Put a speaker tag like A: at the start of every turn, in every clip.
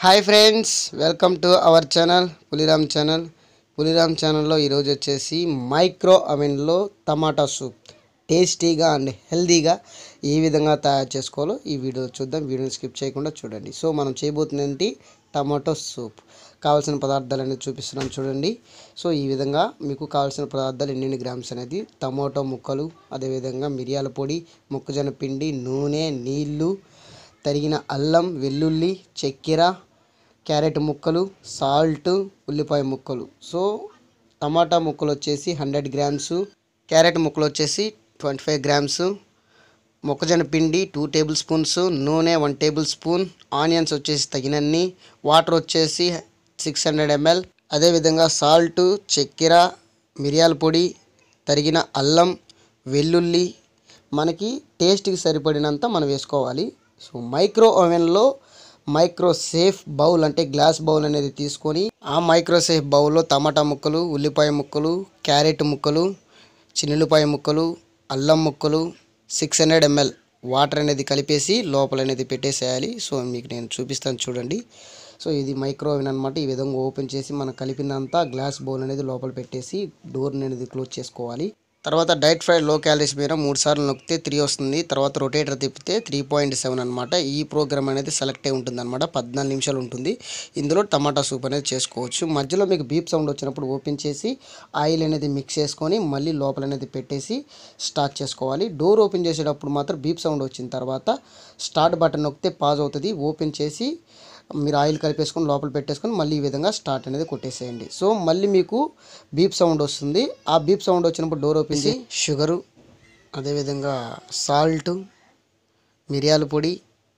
A: hi friends welcome to our channel Puliram channel పులిరామ్ ఛానల్లో ఈరోజు వచ్చేసి మైక్రో అవెన్లో టమాటా సూప్ టేస్టీగా అండ్ హెల్దీగా ఏ విధంగా తయారు చేసుకోవాలో ఈ వీడియో చూద్దాం వీడియోని స్కిప్ చేయకుండా చూడండి సో మనం చేయబోతుంది ఏంటి టమాటో సూప్ కావాల్సిన పదార్థాలు అనేది చూపిస్తున్నాను చూడండి సో ఈ విధంగా మీకు కావాల్సిన పదార్థాలు ఎన్నెన్ని గ్రామ్స్ అనేది టమాటో ముక్కలు అదేవిధంగా మిరియాల పొడి మొక్కజొన్న పిండి నూనె నీళ్ళు తరిగిన అల్లం వెల్లుల్లి చక్కెర క్యారెట్ ముక్కలు సాల్ట్ ఉల్లిపాయ ముక్కలు సో టమాటా ముక్కలు వచ్చేసి హండ్రెడ్ గ్రామ్స్ క్యారెట్ ముక్కలు వచ్చేసి ట్వంటీ ఫైవ్ గ్రామ్స్ మొక్కజొన్న పిండి టూ టేబుల్ స్పూన్స్ నూనె వన్ టేబుల్ స్పూన్ ఆనియన్స్ వచ్చేసి తగినన్ని వాటర్ వచ్చేసి సిక్స్ హండ్రెడ్ ఎంఎల్ అదేవిధంగా సాల్ట్ చక్కెర మిరియాల పొడి తరిగిన అల్లం వెల్లుల్లి మనకి టేస్ట్కి సరిపడినంత మనం వేసుకోవాలి సో మైక్రో ఓవెన్లో మైక్రో సేఫ్ బౌల్ అంటే గ్లాస్ బౌల్ అనేది తీసుకొని ఆ మైక్రో సేఫ్ బౌల్లో టమాటా ముక్కలు ఉల్లిపాయ ముక్కలు క్యారెట్ ముక్కలు చిన్నుల్లిపాయ ముక్కలు అల్లం ముక్కలు సిక్స్ హండ్రెడ్ ఎంఎల్ వాటర్ అనేది కలిపేసి లోపల అనేది పెట్టేసేయాలి సో మీకు నేను చూపిస్తాను చూడండి సో ఇది మైక్రో ఓవెన్ అనమాట ఈ విధంగా ఓపెన్ చేసి మనం కలిపినంత గ్లాస్ బౌల్ అనేది లోపల పెట్టేసి డోర్ అనేది క్లోజ్ చేసుకోవాలి తర్వాత డైట్ ఫ్రై లో క్యాలరీస్ మీద మూడు సార్లు నొక్కితే త్రీ వస్తుంది తర్వాత రొటేటర్ తిప్పితే త్రీ పాయింట్ సెవెన్ అనమాట ఈ ప్రోగ్రామ్ అనేది సెలెక్ట్ అయి ఉంటుంది అనమాట పద్నాలుగు నిమిషాలు ఉంటుంది ఇందులో టమాటా సూప్ అనేది చేసుకోవచ్చు మధ్యలో మీకు బీప్ సౌండ్ వచ్చినప్పుడు ఓపెన్ చేసి ఆయిల్ అనేది మిక్స్ చేసుకొని మళ్ళీ లోపల అనేది పెట్టేసి స్టార్ట్ చేసుకోవాలి డోర్ ఓపెన్ చేసేటప్పుడు మాత్రం బీప్ సౌండ్ వచ్చిన తర్వాత స్టార్ట్ బటన్ నొక్కితే పాజ్ అవుతుంది ఓపెన్ చేసి మీరు ఆయిల్ కలిపేసుకొని లోపల పెట్టేసుకొని మళ్ళీ ఈ విధంగా స్టార్ట్ అనేది కొట్టేసేయండి సో మళ్ళీ మీకు బీప్ సౌండ్ వస్తుంది ఆ బీప్ సౌండ్ వచ్చినప్పుడు డోర్ ఓపెన్ చేసి షుగరు అదేవిధంగా సాల్ట్ మిరియాల పొడి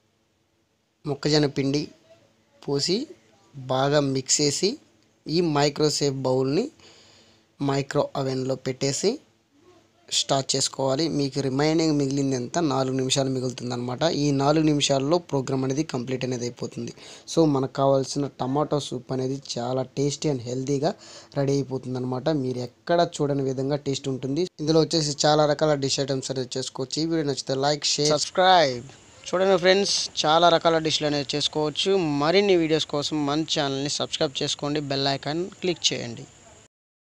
A: మొక్కజొన్న పిండి పోసి బాగా మిక్స్ చేసి ఈ మైక్రోసేఫ్ బౌల్ని మైక్రో అవెన్లో పెట్టేసి స్టార్ట్ చేసుకోవాలి మీకు రిమైనింగ్ మిగిలింది ఎంత నాలుగు నిమిషాలు మిగులుతుంది అనమాట ఈ నాలుగు నిమిషాల్లో ప్రోగ్రామ్ అనేది కంప్లీట్ అనేది అయిపోతుంది సో మనకు కావాల్సిన టమాటో సూప్ అనేది చాలా టేస్టీ అండ్ హెల్తీగా రెడీ అయిపోతుంది అనమాట మీరు ఎక్కడ చూడని విధంగా టేస్ట్ ఉంటుంది ఇందులో వచ్చేసి చాలా రకాల డిష్ ఐటమ్స్ అనేది చేసుకోవచ్చు ఈ వీడియో నచ్చితే లైక్ షేర్ సబ్స్క్రైబ్ చూడండి ఫ్రెండ్స్ చాలా రకాల డిష్లు అనేది చేసుకోవచ్చు మరిన్ని వీడియోస్ కోసం మన ఛానల్ని సబ్స్క్రైబ్ చేసుకోండి బెల్ ఐకాన్ క్లిక్ చేయండి